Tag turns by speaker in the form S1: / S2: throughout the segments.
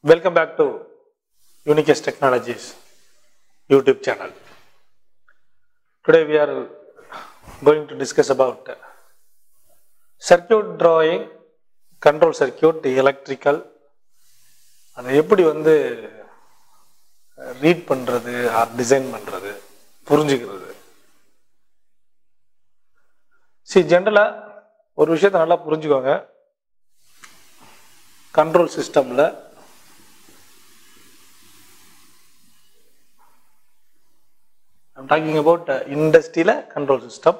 S1: Welcome back to Unicast Technologies YouTube channel. Today we are going to discuss about circuit drawing, control circuit, electrical, அதை எப்படி வந்து read பண்ணுறது R design பண்ணுறது புரிஞ்சுக்கிறது சரி ஜென்ரலாக ஒரு விஷயத்தை நல்லா புரிஞ்சுக்கோங்க கண்ட்ரோல் சிஸ்டமில் I'm talking about uh, industrial control system.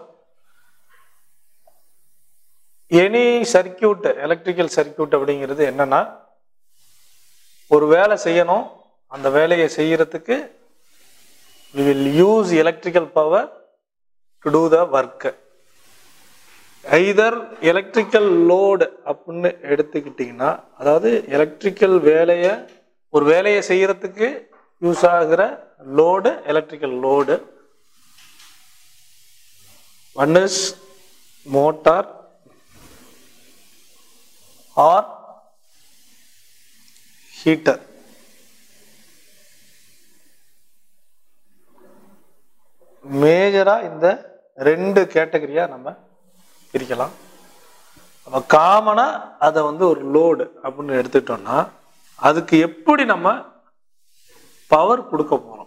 S1: Any circuit electrical circuit அப்படிங்கிறது என்னன்னா ஒரு வேலை செய்யணும் அந்த வேலையை செய்யறதுக்கு we will use electrical power to do the work either electrical load அப்படின்னு எடுத்துக்கிட்டிங்கன்னா அதாவது எலக்ட்ரிக்கல் வேலையை ஒரு வேலையை செய்யறதுக்கு யூஸ் ஆகிற load electrical load one is motor or heater மேஜரா இந்த ரெண்டு கேட்டகரியா நம்ம பிரிக்கலாம் நம்ம காமனா அதை வந்து ஒரு லோடு அப்படின்னு எடுத்துக்கிட்டோம்னா அதுக்கு எப்படி நம்ம பவர் கொடுக்க போறோம்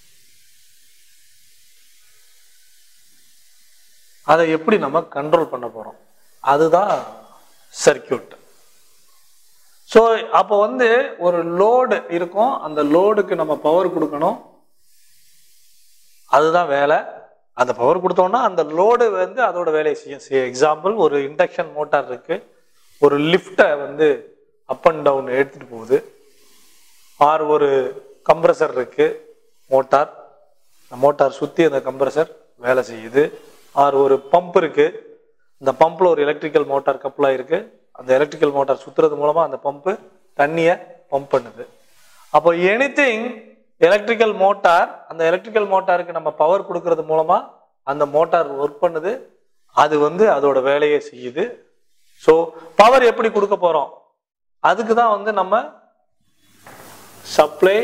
S1: அதை எப்படி நம்ம கண்ட்ரோல் பண்ண போறோம் அதுதான் சர்க்கியூட் ஸோ அப்போ வந்து ஒரு லோடு இருக்கும் அந்த லோடுக்கு நம்ம பவர் கொடுக்கணும் அதுதான் வேலை அந்த பவர் கொடுத்தோம்னா அந்த லோடு வந்து அதோட வேலையை செய்யும் எக்ஸாம்பிள் ஒரு இண்டக்ஷன் மோட்டார் இருக்கு ஒரு லிஃப்டை வந்து அப் அண்ட் டவுன் எடுத்துட்டு போகுது ஆர் ஒரு கம்ப்ரஸர் இருக்கு மோட்டார் மோட்டார் சுற்றி அந்த கம்ப்ரஸர் வேலை செய்யுது ஆர் ஒரு பம்ப் இருக்கு இந்த பம்ப்ல ஒரு எலக்ட்ரிக்கல் மோட்டார் கப்பலாக இருக்கு அந்த எலக்ட்ரிக்கல் மோட்டார் சுத்துறது மூலமா அந்த பம்பு தண்ணியை பம்ப் பண்ணுது அப்போ எனிதிங் எலக்ட்ரிக்கல் மோட்டார் அந்த எலக்ட்ரிக்கல் மோட்டாருக்கு நம்ம பவர் கொடுக்கறது மூலமா அந்த மோட்டார் ஒர்க் பண்ணுது அது வந்து அதோட வேலையை செய்யுது ஸோ பவர் எப்படி கொடுக்க போறோம் அதுக்கு தான் வந்து நம்ம சப்ளை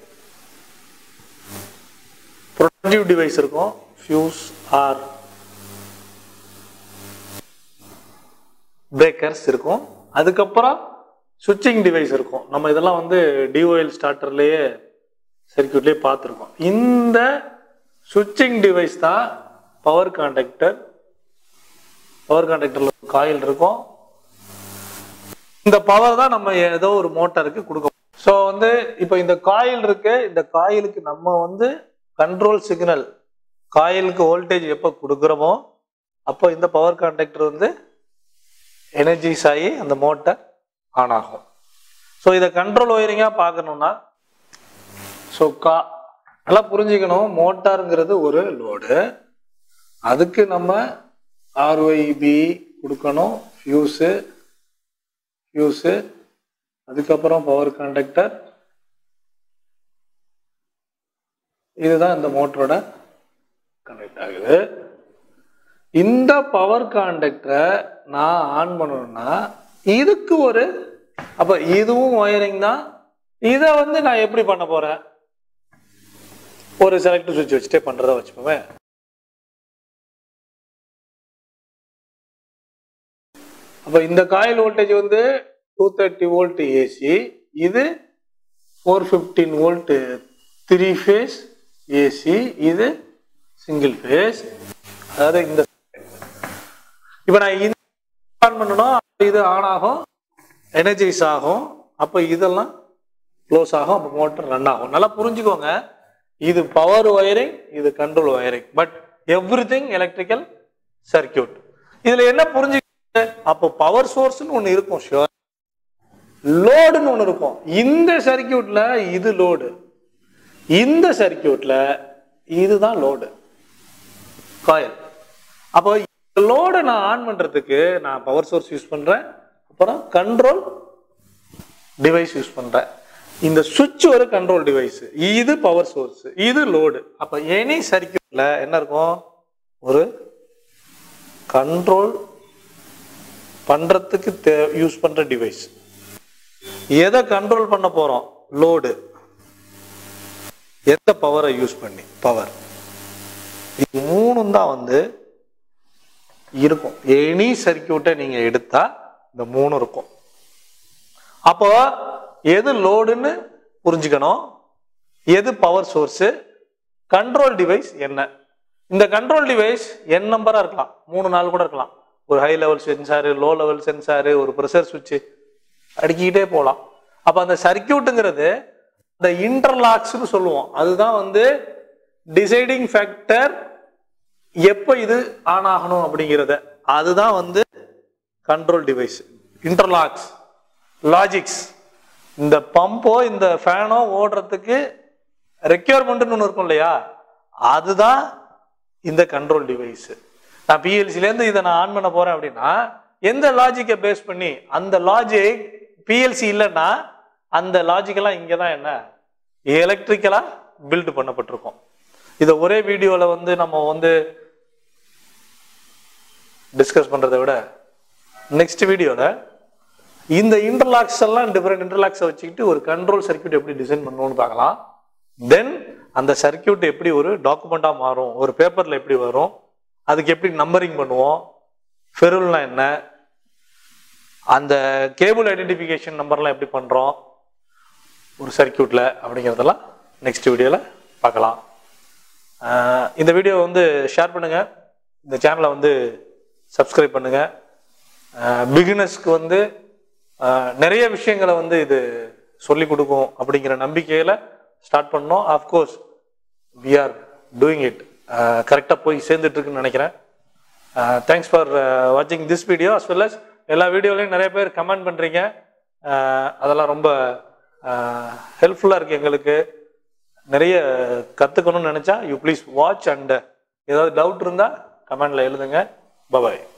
S1: ப்ரொடக்டிவ் டிவைஸ் இருக்கும் ஃபியூஸ் ஆர் பிரேக்கர்ஸ் இருக்கும் அதுக்கப்புறம் சுவிட்சிங் டிவைஸ் இருக்கும் நம்ம இதெல்லாம் வந்து டிஓஎல் ஸ்டார்டர்லேயே சர்க்கியூட்லேயே பார்த்துருக்கோம் இந்த சுவிட்சிங் டிவைஸ் தான் பவர் கான்டக்டர் பவர் கான்டக்டர்ல காயில் இருக்கும் இந்த பவர் தான் நம்ம ஏதோ ஒரு மோட்டாருக்கு கொடுக்க ஸோ வந்து இப்போ இந்த காயில் இருக்கு இந்த காயிலுக்கு நம்ம வந்து கண்ட்ரோல் சிக்னல் காயிலுக்கு வோல்டேஜ் எப்போ கொடுக்குறோமோ அப்போ இந்த பவர் கான்டக்டர் வந்து எனர்ஜிஸ் ஆகி அந்த மோட்டர் ஆன் ஆகும் ஸோ இதை கண்ட்ரோல் ஒயரிங்காக பார்க்கணும்னா ஸோ கா நல்லா புரிஞ்சுக்கணும் மோட்டாருங்கிறது ஒரு லோடு அதுக்கு நம்ம ஆர்ஒய்பி கொடுக்கணும் ஃபியூஸு ஃபியூஸு அதுக்கப்புறம் பவர் கண்டக்டர் இதுதான் இந்த மோட்டரோட கனெக்ட் ஆகுது இந்த பவர் கான்டக்டரை நான் ஆன் பண்ணணும்னா இதுக்கு ஒரு அப்ப இதுவும் ஒயரிங் தான் இதை வந்து நான் எப்படி பண்ண போறேன் ஒரு செலக்டர் சுவிட்ச் வச்சுட்டே பண்றதா வச்சுப்போமே அப்ப இந்த காயில் வோல்டேஜ் வந்து டூ தேர்ட்டி வோல்ட் ஏசி இது four fifteen volt three phase AC இது சிங்கிள் ஃபேஸ் அதாவது இந்த இப்போ நான் இந்த ஆன் பண்ணணும் இது ஆன் ஆகும் எனர்ஜைஸ் ஆகும் அப்போ இதெல்லாம் க்ளோஸ் ஆகும் அப்போ மோட்டர் ரன் ஆகும் நல்லா புரிஞ்சுக்கோங்க இது பவர் ஒயரிங் இது control wiring but everything electrical circuit இதுல என்ன புரிஞ்சு அப்போ பவர் சோர்ஸ்னு ஒன்று இருக்கும் ஷுவர் லோடுன்னு ஒன்று இருக்கும் இந்த சர்க்கியூட்ல இது லோடு இந்த சர்க்கியூட்ல இதுதான் லோடு காயில் அப்போ லோடை நான் ஆன் பண்றதுக்கு நான் பவர் சோர்ஸ் யூஸ் பண்றேன் அப்புறம் கண்ட்ரோல் டிவைஸ் யூஸ் பண்றேன் இந்த சுவிட்ச் ஒரு கண்ட்ரோல் டிவைஸ் இது பவர் சோர்ஸ் இது லோடு அப்ப எனி சர்க்கியூட்ல என்ன இருக்கும் ஒரு கண்ட்ரோல் பண்றதுக்கு யூஸ் பண்ற டிவைஸ் எதை கண்ட்ரோல் பண்ண போறோம் லோடு எந்த பவரை யூஸ் பண்ணி பவர் இது மூணும் தான் வந்து இருக்கும் எனி சர்க்கியூட்டை நீங்க எடுத்தா இந்த மூணு இருக்கும் அப்போ எது லோடுன்னு புரிஞ்சுக்கணும் எது பவர் சோர்ஸு கண்ட்ரோல் டிவைஸ் என்ன இந்த கண்ட்ரோல் டிவைஸ் என் நம்பரா இருக்கலாம் மூணு நாள் கூட இருக்கலாம் ஒரு high level sensor low level sensor ஒரு ப்ரெஷர் சுவிட்சு அடுக்கிக்கிட்டே போகலாம் அப்போ அந்த சர்க்கியூட்டுங்கிறது இந்த இன்டர்லாக்ஸ்னு சொல்லுவோம் அதுதான் வந்து டிசைடிங் ஃபேக்டர் எப்போ இது ஆன் ஆகணும் அப்படிங்கிறத அதுதான் வந்து கண்ட்ரோல் டிவைஸ் இன்டர்லாக்ஸ் லாஜிக்ஸ் இந்த பம்போ இந்த ஃபேனோ ஓடுறதுக்கு ரெக்யர்மெண்ட்னு ஒன்று இருக்கும் இல்லையா அதுதான் இந்த கண்ட்ரோல் டிவைஸ் நான் பிஎல்சிலேருந்து இதை நான் ஆன் பண்ண போறேன் அப்படின்னா எந்த லாஜிக்கை பேஸ் பண்ணி அந்த லாஜிக் பிஎல்சி இல்லைன்னா அந்த லாஜிக்கெல்லாம் இங்கே தான் என்ன எலக்ட்ரிக்கலாக பில்டு பண்ணப்பட்டிருக்கும் இதை ஒரே வீடியோவில் வந்து நம்ம வந்து டிஸ்கஸ் பண்ணுறதை விட நெக்ஸ்ட் வீடியோவில் இந்த இன்டர்லாக்ஸ் எல்லாம் டிஃப்ரெண்ட் இன்டர்லாக்ஸை வச்சுக்கிட்டு ஒரு கண்ட்ரோல் சர்க்கியூட் எப்படி டிசைன் பண்ணணும்னு பார்க்கலாம் தென் அந்த சர்க்கியூட் எப்படி ஒரு டாக்குமெண்ட்டாக மாறும் ஒரு பேப்பரில் எப்படி வரும் அதுக்கு எப்படி நம்பரிங் பண்ணுவோம் ஃபெருல்னா என்ன அந்த கேபிள் ஐடென்டிஃபிகேஷன் நம்பர்லாம் எப்படி பண்ணுறோம் ஒரு சர்க்கியூட்டில் அப்படிங்கிறதெல்லாம் நெக்ஸ்ட் வீடியோவில் பார்க்கலாம் ஆஹ் இந்த வீடியோ வந்து ஷேர் பண்ணுங்கள் இந்த சேனலை வந்து சப்ஸ்கிரைப் பண்ணுங்கள் பிகினர்ஸ்க்கு வந்து ஆஹ் நிறைய விஷயங்களை வந்து இது சொல்லி கொடுக்கும் அப்படிங்கிற நம்பிக்கையில் ஸ்டார்ட் பண்ணோம் of course we are doing it கரெக்டாக போய் சேர்ந்துட்டு இருக்குன்னு நினைக்கிறேன் தேங்க்ஸ் ஃபார் வாட்சிங் this video as well as எல்லா வீடியோலையும் நிறைய பேர் கமெண்ட் பண்ணுறீங்க அதெல்லாம் ரொம்ப ஹெல்ப்ஃபுல்லாக இருக்குது எங்களுக்கு நிறைய கற்றுக்கணும்னு நினச்சா யூ ப்ளீஸ் வாட்ச் அண்ட் ஏதாவது டவுட் இருந்தால் கமெண்டில் எழுதுங்க பபாய்